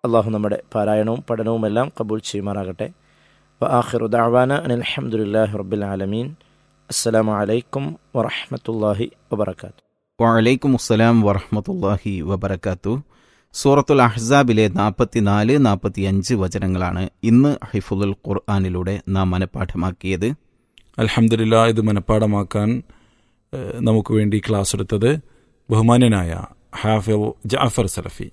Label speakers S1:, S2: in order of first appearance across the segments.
S1: അള്ളാഹു നമ്മുടെ പാരായണവും പഠനവുമെല്ലാം കബൂൽ ചെയ്യുമാറാകട്ടെ വ ആഖിറു ദഅവാന അനിൽ അൽഹംദുലില്ലാഹി റബ്ബിൽ ആലമീൻ അസ്സലാമു അലൈക്കും വറഹ്മത്തുള്ളാഹി വബറകാതുഹു
S2: വലൈക്കും അസ്സലാം വറഹമത്തല്ലാഹി വബർക്കാത്തു സൂറത്തുൽ അഹ്സാബിലെ നാൽപ്പത്തിനാല് നാൽപ്പത്തിയഞ്ച് വചനങ്ങളാണ് ഇന്ന് ഹിഫുൽ ഖുർആാനിലൂടെ നാം മനഃപ്പാഠമാക്കിയത്
S3: അലഹമില്ല ഇത് മനഃപ്പാടമാക്കാൻ ഏഹ്, നമുക്ക് വേണ്ടി ക്ലാസ് എടുത്തത് ബഹുമാന്യനായ ഹാഫിൽ ജാഫർ സലഫി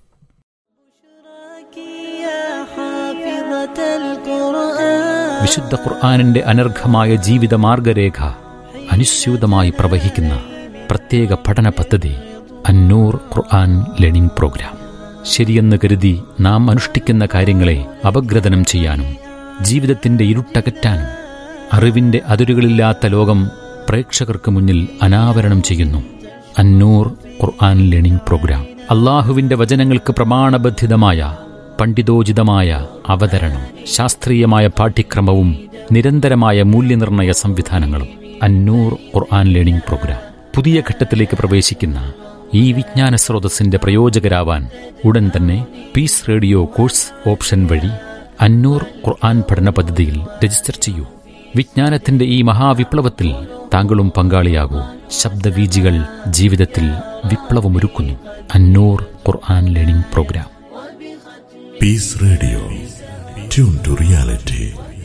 S4: വിശുദ്ധ ഖുർആാനിന്റെ അനർഘമായ ജീവിത മാർഗരേഖ അനുസ്യൂതമായി പ്രവഹിക്കുന്ന പ്രത്യേക പഠന പദ്ധതി അന്നൂർ ഖുർആൻ ലേണിംഗ് പ്രോഗ്രാം ശരിയെന്ന് കരുതി നാം അനുഷ്ഠിക്കുന്ന കാര്യങ്ങളെ അപഗ്രഥനം ചെയ്യാനും ജീവിതത്തിന്റെ ഇരുട്ടകറ്റാനും അറിവിന്റെ അതിരുകളില്ലാത്ത ലോകം പ്രേക്ഷകർക്ക് മുന്നിൽ അനാവരണം ചെയ്യുന്നു അന്നൂർ ഖുർആൻ ലേണിംഗ് പ്രോഗ്രാം അള്ളാഹുവിന്റെ വചനങ്ങൾക്ക് പ്രമാണബദ്ധിതമായ പണ്ഡിതോചിതമായ അവതരണം ശാസ്ത്രീയമായ പാഠ്യക്രമവും നിരന്തരമായ മൂല്യനിർണയ സംവിധാനങ്ങളും അന്നൂർ ഖുർആൻ ലേണിംഗ് പ്രോഗ്രാം പുതിയ ഘട്ടത്തിലേക്ക് പ്രവേശിക്കുന്ന ഈ വിജ്ഞാന സ്രോതസ്സിന്റെ പ്രയോജകരാവാൻ ഉടൻ തന്നെ പീസ് റേഡിയോ കോഴ്സ് ഓപ്ഷൻ വഴി അന്നൂർ ഖുർആൻ പഠന പദ്ധതിയിൽ രജിസ്റ്റർ ചെയ്യൂ വിജ്ഞാനത്തിന്റെ ഈ മഹാവിപ്ലവത്തിൽ താങ്കളും പങ്കാളിയാകൂ ശബ്ദവീജികൾ ജീവിതത്തിൽ വിപ്ലവമൊരുക്കുന്നു Annur Quran learning program
S5: Peace Radio. Tune to reality.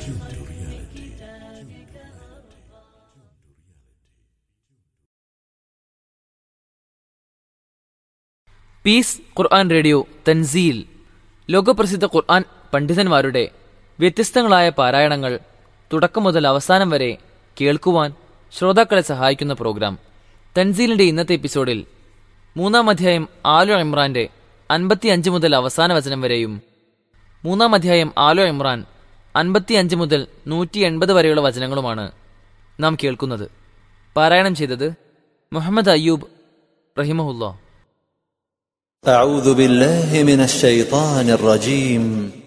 S6: Peace Quran radio തൻസീൽ ലോകപ്രസിദ്ധ ഖുർആൻ പണ്ഡിതന്മാരുടെ വ്യത്യസ്തങ്ങളായ പാരായണങ്ങൾ തുടക്കം മുതൽ അവസാനം വരെ കേൾക്കുവാൻ ശ്രോതാക്കളെ സഹായിക്കുന്ന പ്രോഗ്രാം തൻസീലിന്റെ ഇന്നത്തെ എപ്പിസോഡിൽ മൂന്നാം അധ്യായം ആലു ഇമ്രാന്റെ അൻപത്തിയഞ്ച് മുതൽ അവസാന വചനം വരെയും മൂന്നാം അധ്യായം ആലോ ഇമ്രാൻ അൻപത്തിയഞ്ച് മുതൽ നൂറ്റി എൺപത് വരെയുള്ള വചനങ്ങളുമാണ് നാം കേൾക്കുന്നത് പാരായണം ചെയ്തത് മുഹമ്മദ് അയ്യൂബ് റഹിമഹുല്ലാ
S7: أعوذ بالله من الشيطان الرجيم